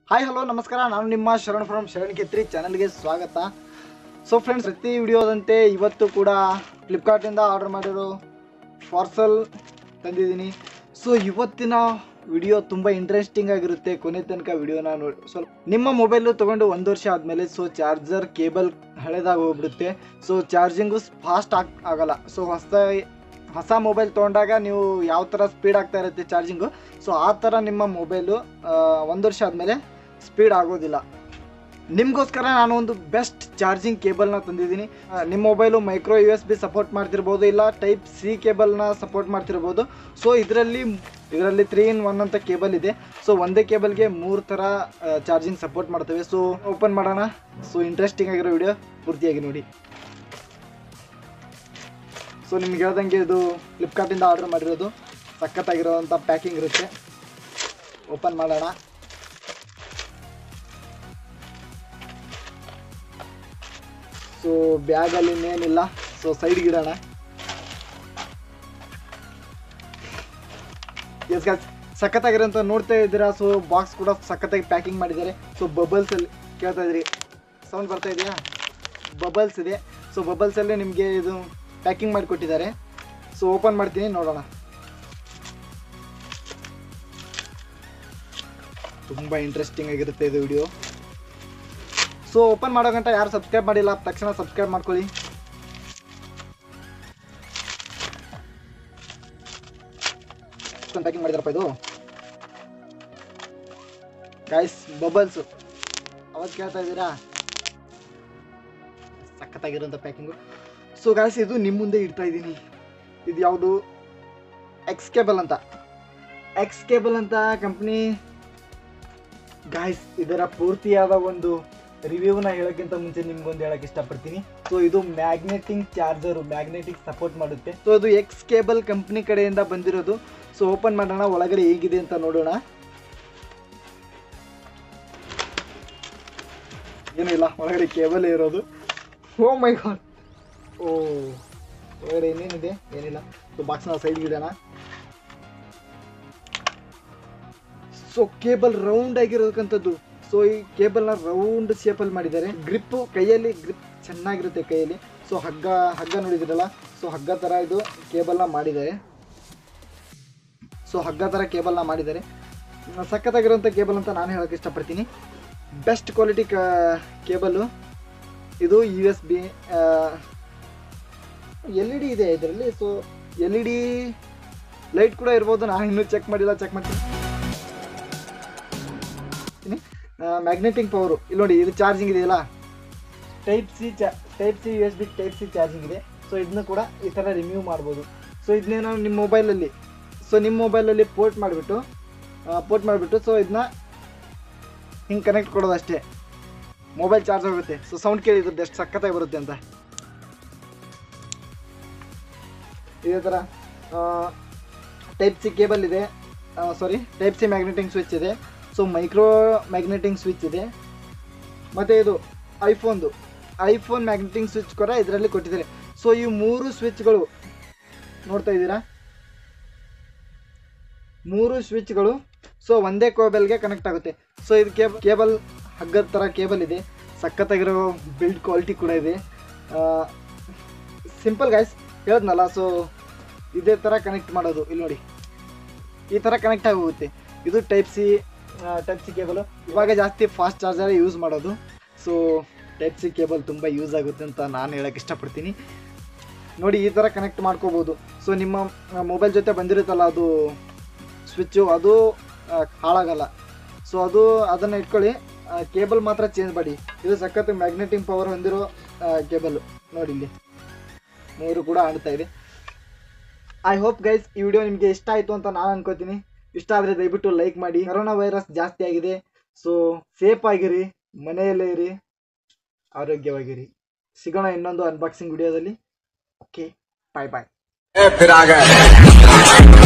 hi hello ನಮಸ್ಕಾರ ನಾನು ನಿಮ್ಮ ಶರಣ್ ಫ್ರಮ್ ಶರಣ್ ಕೆತ್ರಿ ಚಾನಲ್ಗೆ ಸ್ವಾಗತ ಸೊ ಫ್ರೆಂಡ್ಸ್ ಪ್ರತಿ ವಿಡಿಯೋದಂತೆ ಇವತ್ತು ಕೂಡ ಫ್ಲಿಪ್ಕಾರ್ಟಿಂದ ಆರ್ಡರ್ ಮಾಡಿರೋ ಪಾರ್ಸಲ್ ತಂದಿದ್ದೀನಿ ಸೊ ಇವತ್ತಿನ ವಿಡಿಯೋ ತುಂಬ ಇಂಟ್ರೆಸ್ಟಿಂಗ್ ಆಗಿರುತ್ತೆ ಕೊನೆ ತನಕ ವಿಡಿಯೋನ ನೋಡಿ ಸ್ವಲ್ಪ ನಿಮ್ಮ ಮೊಬೈಲು ತೊಗೊಂಡು ಒಂದು ವರ್ಷ ಆದಮೇಲೆ ಸೊ ಚಾರ್ಜರ್ ಕೇಬಲ್ ಹಳೆದಾಗಿ ಹೋಗ್ಬಿಡುತ್ತೆ ಸೊ ಚಾರ್ಜಿಂಗು ಫಾಸ್ಟ್ ಆಗ್ ಆಗಲ್ಲ ಸೊ ಹೊಸ ಹೊಸ ಮೊಬೈಲ್ ತೊಗೊಂಡಾಗ ನೀವು ಯಾವ ಥರ ಸ್ಪೀಡ್ ಆಗ್ತಾ ಇರುತ್ತೆ ಚಾರ್ಜಿಂಗು ಸೊ ಆ ಥರ ನಿಮ್ಮ ಮೊಬೈಲು ಒಂದು ವರ್ಷ ಆದಮೇಲೆ ಸ್ಪೀಡ್ ಆಗೋದಿಲ್ಲ ನಿಮಗೋಸ್ಕರ ನಾನು ಒಂದು ಬೆಸ್ಟ್ ಚಾರ್ಜಿಂಗ್ ಕೇಬಲ್ನ ತಂದಿದ್ದೀನಿ ಆ, ನಿಮ್ಮ mobile micro U S B support ಮಾಡ್ತಿರ್ಬೋದು ಇಲ್ಲ ಟೈಪ್ ಸಿ ಕೇಬಲ್ನ ಸಪೋರ್ಟ್ ಮಾಡ್ತಿರ್ಬೋದು ಸೊ ಇದರಲ್ಲಿ ಇದರಲ್ಲಿ ತ್ರೀ ಇನ್ ಒನ್ ಅಂತ ಕೇಬಲ್ ಇದೆ ಸೊ ಒಂದೇ ಕೇಬಲ್ಗೆ ಮೂರು ಥರ ಚಾರ್ಜಿಂಗ್ ಸಪೋರ್ಟ್ ಮಾಡ್ತೇವೆ ಸೊ ಓಪನ್ ಮಾಡೋಣ ಸೊ ಇಂಟ್ರೆಸ್ಟಿಂಗ್ ಆಗಿರೋ ವಿಡಿಯೋ ಪೂರ್ತಿಯಾಗಿ ನೋಡಿ ಸೊ ನಿಮ್ಗೆ ಹೇಳ್ದಂಗೆ ಇದು ಫ್ಲಿಪ್ಕಾರ್ಟಿಂದ ಆರ್ಡರ್ ಮಾಡಿರೋದು ಸಖತ್ತಾಗಿರೋವಂಥ ಪ್ಯಾಕಿಂಗ್ ಇರುತ್ತೆ ಓಪನ್ ಮಾಡೋಣ ಸೊ ಬ್ಯಾಗಲ್ಲಿ ಇನ್ನೇನಿಲ್ಲ ಸೊ ಸೈಡ್ಗೆ ಇಡೋಣ ಎಸ್ ಗಾಯ್ಸ್ ಸಖತ್ತಾಗಿರೋಂಥ ನೋಡ್ತಾ ಇದ್ದೀರಾ ಸೊ ಬಾಕ್ಸ್ ಕೂಡ ಸಖತ್ತಾಗಿ ಪ್ಯಾಕಿಂಗ್ ಮಾಡಿದ್ದಾರೆ ಸೊ ಬಬಲ್ಸ್ ಅಲ್ಲಿ ಕೇಳ್ತಾ ಇದ್ರಿ ಸೌಂಡ್ ಬರ್ತಾ ಇದೆಯಾ ಬಬಲ್ಸ್ ಇದೆ ಸೊ ಬಬಲ್ಸಲ್ಲಿ ನಿಮಗೆ ಇದು ಪ್ಯಾಕಿಂಗ್ ಮಾಡಿ ಕೊಟ್ಟಿದ್ದಾರೆ ಸೊ ಓಪನ್ ಮಾಡ್ತೀನಿ ನೋಡೋಣ ತುಂಬ ಇಂಟ್ರೆಸ್ಟಿಂಗ್ ಆಗಿರುತ್ತೆ ಇದು ವಿಡಿಯೋ ಸೊ ಓಪನ್ ಮಾಡೋ ಗಂಟ ಯಾರು ಸಬ್ಸ್ಕ್ರೈಬ್ ಮಾಡಿಲ್ಲ ತಕ್ಷಣ ಸಬ್ಸ್ಕ್ರೈಬ್ ಮಾಡ್ಕೊಳ್ಳಿ ಪ್ಯಾಕಿಂಗ್ ಮಾಡಿದಾರಪ್ಪ ಇದು ಗೈಸ್ ಬಬಲ್ಸು ಅವಾಗ ಕೇಳ್ತಾ ಇದ್ದೀರಾ ಸಖತ್ತಾಗಿರೋಂಥ ಪ್ಯಾಕಿಂಗು ಸೊ ಗಾಯ್ಸ್ ಇದು ನಿಮ್ಮ ಮುಂದೆ ಇಡ್ತಾ ಇದ್ದೀನಿ ಇದು ಯಾವುದು ಎಕ್ಸ್ ಕೇಬಲ್ ಅಂತ ಎಕ್ಸ್ ಕೇಬಲ್ ಅಂತ ಕಂಪ್ನಿ ಗಾಯ್ಸ್ ಇದರ ಪೂರ್ತಿಯಾದ ಒಂದು ರಿವ್ಯೂನ ಹೇಳೋಕ್ಕಿಂತ ಮುಂಚೆ ನಿಮ್ಗೊಂದು ಹೇಳಕ್ ಇಷ್ಟಪಡ್ತೀನಿ ಸೊ ಇದು ಮ್ಯಾಗ್ನೆಟಿಂಗ್ ಚಾರ್ಜರು ಮ್ಯಾಗ್ನೆಟಿಕ್ ಸಪೋರ್ಟ್ ಮಾಡುತ್ತೆ ಸೊ ಅದು ಎಕ್ಸ್ ಕೇಬಲ್ ಕಂಪ್ನಿ ಕಡೆಯಿಂದ ಬಂದಿರೋದು ಸೊ ಓಪನ್ ಮಾಡೋಣ ಒಳಗಡೆ ಹೇಗಿದೆ ಅಂತ ನೋಡೋಣ ಏನೂ ಇಲ್ಲ ಒಳಗಡೆ ಕೇಬಲ್ ಇರೋದು ಓ ಮೈ ಗಾಡ್ ಓ ಒಳಗಡೆ ಏನೇನಿದೆ ಏನಿಲ್ಲ ಸೊ ಬಾಕ್ಸ್ನ ಸೈಡ್ಗೆ ಇಡೋಣ ಸೊ ಕೇಬಲ್ ರೌಂಡ್ ಆಗಿರೋದಕ್ಕಂಥದ್ದು ಸೊ ಈ ಕೇಬಲ್ನ ರೌಂಡ್ ಶೇಪಲ್ಲಿ ಮಾಡಿದ್ದಾರೆ ಗ್ರಿಪ್ಪು ಕೈಯಲ್ಲಿ ಗ್ರಿಪ್ ಚೆನ್ನಾಗಿರುತ್ತೆ ಕೈಯಲ್ಲಿ ಸೊ ಹಗ್ಗ ಹಗ್ಗ ನೋಡಿದಿರಲ್ಲ ಸೊ ಹಗ್ಗ ಥರ ಇದು ಕೇಬಲ್ನ ಮಾಡಿದ್ದಾರೆ ಸೊ ಹಗ್ಗ ಥರ ಕೇಬಲ್ನ ಮಾಡಿದ್ದಾರೆ ಮ್, ಸಖತ್ತಾಗಿರೋಂಥ ಕೇಬಲ್ ಅಂತ ನಾನು ಹೇಳೋಕ್ಕೆ ಇಷ್ಟಪಡ್ತೀನಿ ಬೆಸ್ಟ್ ಕ್ವಾಲಿಟಿ ಕ ಕೇಬಲ್ಲು ಇದು U S B L E D ಇದೆ ಇದರಲ್ಲಿ so L E D light ಕೂಡ ಇರ್ಬೋದು ನಾನು ಇನ್ನೂ ಚೆಕ್ ಮಾಡಿಲ್ಲ ಚೆಕ್ ಮಾಡ್ತೀನಿ ಮ್ಯಾಗ್ನೆಟಿಕ್ ಪವರು ಇಲ್ಲಿ ನೋಡಿ ಇದು ಚಾರ್ಜಿಂಗ್ ಇದೆಯಲ್ಲ ಟೈಪ್ ಸಿ ಚಾ type C U S B type C charging ಇದೆ ಸೊ ಇದನ್ನ ಕೂಡ ಈ ಥರ ರಿಮ್ಯೂವ್ ಮಾಡ್ಬೋದು ಸೊ ಇದನ್ನೇನೋ ನಿಮ್ಮ ಮೊಬೈಲಲ್ಲಿ ಸೊ ನಿಮ್ಮ ಮೊಬೈಲಲ್ಲಿ ಪೋರ್ಟ್ ಮಾಡಿಬಿಟ್ಟು ಪೋರ್ಟ್ ಮಾಡಿಬಿಟ್ಟು ಸೊ ಇದನ್ನ ಹಿಂಗೆ ಕನೆಕ್ಟ್ ಕೊಡೋದಷ್ಟೇ ಮೊಬೈಲ್ ಚಾರ್ಜ್ ಆಗುತ್ತೆ ಸೊ ಸೌಂಡ್ ಕೇಳಿದ್ರದ್ದು ಎಷ್ಟು ಸಖತ್ತಾಗಿ ಬರುತ್ತೆ ಅಂತ ಇದೇ ಥರ ಟೈಪ್ ಸಿ ಕೇಬಲ್ ಇದೆ sorry type C magneting switch ಇದೆ ಸೊ ಮೈಕ್ರೋ ಮ್ಯಾಗ್ನೆಟಿಂಗ್ ಸ್ವಿಚ್ ಇದೆ ಮತ್ತು ಇದು ಐಫೋನ್ದು ಐಫೋನ್ ಮ್ಯಾಗ್ನೆಟಿಂಗ್ ಸ್ವಿಚ್ ಕೂಡ ಇದರಲ್ಲಿ ಕೊಟ್ಟಿದ್ದಾರೆ ಸೊ ಈ ಮೂರು ಸ್ವಿಚ್ಗಳು ನೋಡ್ತಾ ಇದ್ದೀರಾ ಮೂರು ಸ್ವಿಚ್ಗಳು ಸೊ ಒಂದೇ ಕೇಬಲ್ಗೆ ಕನೆಕ್ಟ್ ಆಗುತ್ತೆ ಸೊ ಇದು ಕೇಬ್ ಕೇಬಲ್ ಹಗ್ಗದ ಥರ ಕೇಬಲ್ ಇದೆ ಸಖತ್ತಾಗಿರೋ ಬಿಲ್ಡ್ ಕ್ವಾಲಿಟಿ ಕೂಡ ಇದೆ ಸಿಂಪಲ್ ಗೈಸ್ ಹೇಳಿದ್ನಲ್ಲ ಸೊ ಇದೇ ಥರ ಕನೆಕ್ಟ್ ಮಾಡೋದು ಇಲ್ಲಿ ನೋಡಿ ಈ ಥರ ಕನೆಕ್ಟ್ ಆಗಿ ಹೋಗುತ್ತೆ ಇದು type C type C cable ಇವಾಗ ಜಾಸ್ತಿ ಫಾಸ್ಟ್ ಚಾರ್ಜರ್ ಯೂಸ್ ಮಾಡೋದು ಸೊ ಟೈಪ್ ಸಿ ಕೇಬಲ್ ತುಂಬ ಯೂಸ್ ಆಗುತ್ತೆ ಅಂತ ನಾನು ಹೇಳಕ್ಕೆ ಇಷ್ಟಪಡ್ತೀನಿ ನೋಡಿ ಈ ಥರ ಕನೆಕ್ಟ್ ಮಾಡ್ಕೋಬೋದು ಸೊ ನಿಮ್ಮ ಮೊಬೈಲ್ ಜೊತೆ ಬಂದಿರುತ್ತಲ್ಲ ಅದು ಸ್ವಿಚ್ಚು ಅದು ಆ, ಹಾಳಾಗಲ್ಲ ಸೊ ಅದು ಅದನ್ನು ಇಟ್ಕೊಳ್ಳಿ ಕೇಬಲ್ ಮಾತ್ರ ಚೇಂಜ್ ಮಾಡಿ ಇದು ಸಖತ್ ಮ್ಯಾಗ್ನೆಟಿಕ್ ಪವರ್ ಹೊಂದಿರೋ ಕೇಬಲ್ ನೋಡಿ ಇಲ್ಲಿ ಮೂರು ಕೂಡ ಆಡ್ತಾ ಇದೆ ಐ ಹೋಪ್ ಗೈಸ್ ಈ ವಿಡಿಯೋ ನಿಮಗೆ ಇಷ್ಟ ಆಯಿತು ಅಂತ ನಾನು ಅನ್ಕೋತೀನಿ ಇಷ್ಟ ಆದರೆ ದಯವಿಟ್ಟು ಲೈಕ್ ಮಾಡಿ ಕರೋನಾ ವೈರಸ್ ಜಾಸ್ತಿ ಆಗಿದೆ ಸೊ ಸೇಫ್ ಆಗಿರಿ ಮನೆಯಲ್ಲೇ ಇರಿ ಆರೋಗ್ಯವಾಗಿರಿ ಸಿಗೋಣ ಇನ್ನೊಂದು ಅನ್ಬಾಕ್ಸಿಂಗ್ ವಿಡಿಯೋದಲ್ಲಿ ಓಕೆ ಬಾಯ್ ಬಾಯ್ फिर आ गए